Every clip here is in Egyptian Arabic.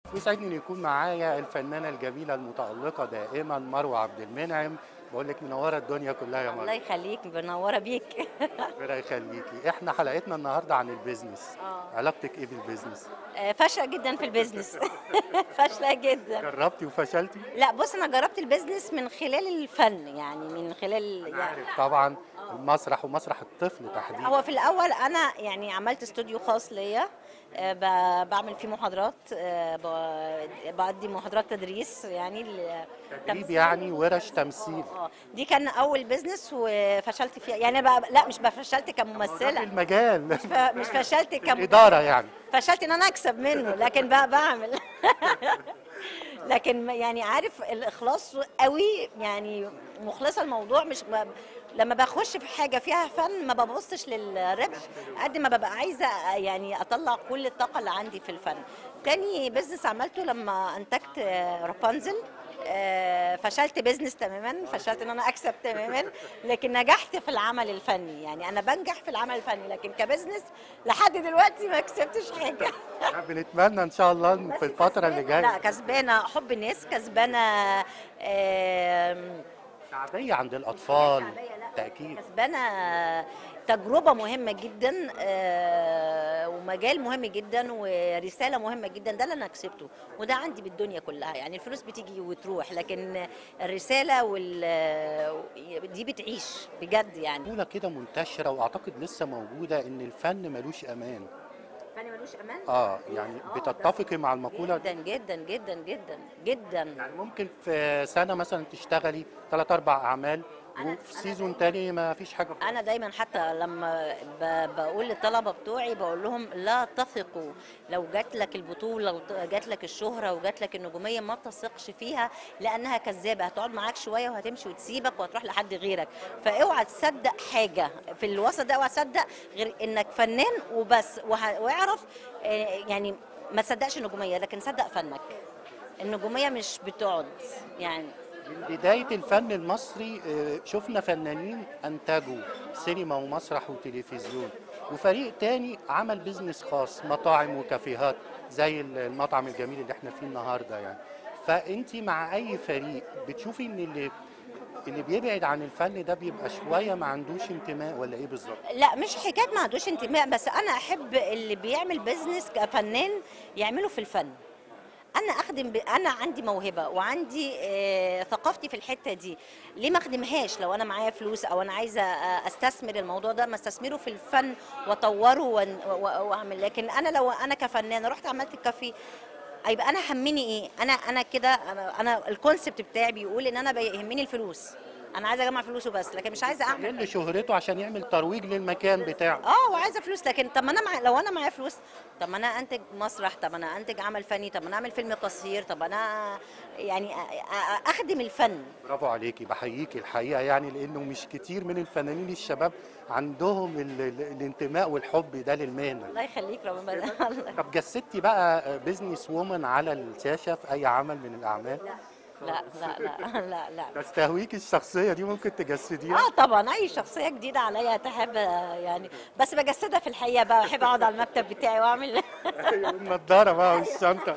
ويسعدني ان يكون معايا الفنانه الجميله المتالقه دائما مروه عبد المنعم بقول لك منوره الدنيا كلها يا الله مروه يخليك منوره بيك ربنا يخليكي احنا حلقتنا النهارده عن البيزنس آه. علاقتك ايه بالبيزنس آه، فاشله جدا في البيزنس فاشله جدا جربتي وفشلتي لا بص انا جربت البيزنس من خلال الفن يعني من خلال أنا يعني عارف طبعا المسرح ومسرح الطفل تحديدا هو في الاول انا يعني عملت استوديو خاص ليا آه، ب- بعمل فيه محاضرات آه، ب- بقدم محاضرات تدريس يعني ل- تدريب يعني ورش تمثيل اه دي كان اول بيزنس وفشلت فيها يعني بقى لا مش فشلت في كممثله المجال ف- مش فشلت كم الاداره يعني فشلت ان انا اكسب منه لكن بقى بعمل لكن ما- يعني عارف الاخلاص قوي يعني مخلصه الموضوع مش ب... لما بخش في حاجه فيها فن ما ببصش للربح قد ما ببقى عايزه يعني اطلع كل الطاقه اللي عندي في الفن تاني بيزنس عملته لما انتجت آه، رابنزل آه، فشلت بيزنس تماما فشلت ان انا اكسب تماما لكن نجحت في العمل الفني يعني انا بنجح في العمل الفني لكن كبزنس لحد دلوقتي ما كسبتش حاجه بنتمنى ان شاء الله في الفتره اللي لا جايه كسبانه حب الناس كسبانه آم، شعبيه عند الاطفال شعبية، لا. تاكيد كسبانه تجربه مهمه جدا آه، ومجال مهم جدا ورساله مهمه جدا ده اللي انا كسبته وده عندي بالدنيا كلها يعني الفلوس بتيجي وتروح لكن الرساله وال دي بتعيش بجد يعني مقوله كده منتشره واعتقد لسه موجوده ان الفن ملوش امان فانا ملوش امان اه يعني بتتفقي مع المقوله دي جدا جدا جدا جدا جدا يعني ممكن في سنه مثلا تشتغلي ثلاث اربع اعمال أنا- وفي أنا سيزون دايماً- تاني ما فيش حاجه خالص. انا دايما حتى لما ب- بقول للطلبه بتوعي بقول لهم لا تثقوا لو جات لك البطوله وجات لك الشهره وجات لك النجوميه ما تثقش فيها لانها كذابه هتقعد معاك شويه وهتمشي وتسيبك وهتروح لحد غيرك فاوعى تصدق حاجه في الوسط ده اوعى تصدق غير انك فنان وبس وه- واعرف آه، يعني ما تصدقش النجوميه لكن صدق فنك النجوميه مش بتقعد يعني من بدايه الفن المصري آه، شفنا فنانين انتجوا سينما ومسرح وتلفزيون وفريق تاني عمل بيزنس خاص مطاعم وكافيهات زي المطعم الجميل اللي احنا فيه النهارده يعني فانت مع اي فريق بتشوفي ان اللي اللي بيبعد عن الفن ده بيبقى شويه ما عندوش انتماء ولا ايه بالظبط لا مش حكايه ما عندوش انتماء بس انا احب اللي بيعمل بيزنس كفنان يعمله في الفن انا اخدم ب... انا عندي موهبه وعندي آه ثقافتي في الحته دي ليه ما اخدمهاش لو انا معايا فلوس او انا عايزه آه، استثمر الموضوع ده ما استثمره في الفن واطوره وان- و- واعمل لكن انا لو انا كفنانه رحت عملت الكافيه يبقى انا همني ايه انا انا كده انا انا الكونسبت بتاعي بيقول ان انا بيهمني الفلوس انا عايزه اجمع فلوس وبس لكن مش عايزه اعمل يستغل شهرته عشان يعمل ترويج للمكان بتاعه اه وعايزه فلوس لكن طب ما انا مع... لو انا معايا فلوس طب ما انا انتج مسرح طب انا انتج عمل فني طب ما انا اعمل فيلم قصير طب انا يعني أ- أ- اخدم الفن برافو عليكي بحييكي الحقيقه يعني لانه مش كتير من الفنانين الشباب عندهم ال ال الانتماء والحب ده للمهنه الله يخليك ربنا طب جسدتي بقى بيزنس وومن على الشاشه في اي عمل من الاعمال لا لا لا لا لا تستهويكي الشخصيه دي ممكن تجسديها اه طبعا اي شخصيه جديده عليا تحب يعني بس بجسدها في الحقيقه بقى بحب اقعد على المكتب بتاعي واعمل أيوة، النضاره بقى والشنطه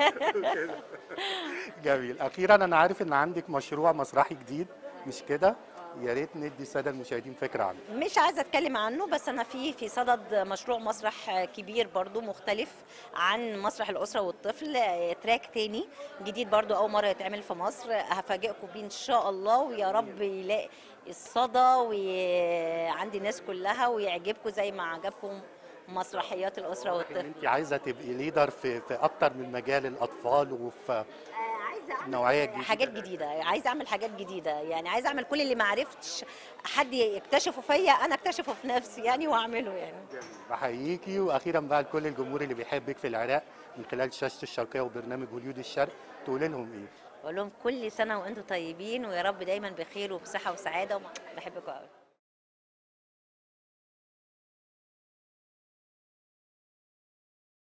جميل اخيرا انا عارف ان عندك مشروع مسرحي جديد مش كده يا ريت ندي الساده المشاهدين فكره عنه مش عايزه اتكلم عنه بس انا في في صدد مشروع مسرح كبير برضو مختلف عن مسرح الاسره والطفل تراك تاني جديد برضو اول مره يتعمل في مصر هفاجئكم بيه ان شاء الله ويا رب يلاقي الصدى وعندي الناس كلها ويعجبكم زي ما عجبكم مسرحيات الاسره والطفل انت عايزه تبقي ليدر في في اكتر من مجال الاطفال وفي عايزه اعمل نوعية جديدة. حاجات جديده عايزه اعمل حاجات جديده يعني عايزه اعمل كل اللي ما عرفتش حد يكتشفه فيا انا اكتشفه في نفسي يعني واعمله يعني بحييكي واخيرا بقى لكل الجمهور اللي بيحبك في العراق من خلال شاشه الشرقيه وبرنامج هوليود الشرق تقولي لهم ايه بقول لهم كل سنه وانتم طيبين ويا رب دايما بخير وبصحه وسعاده بحبكم قوي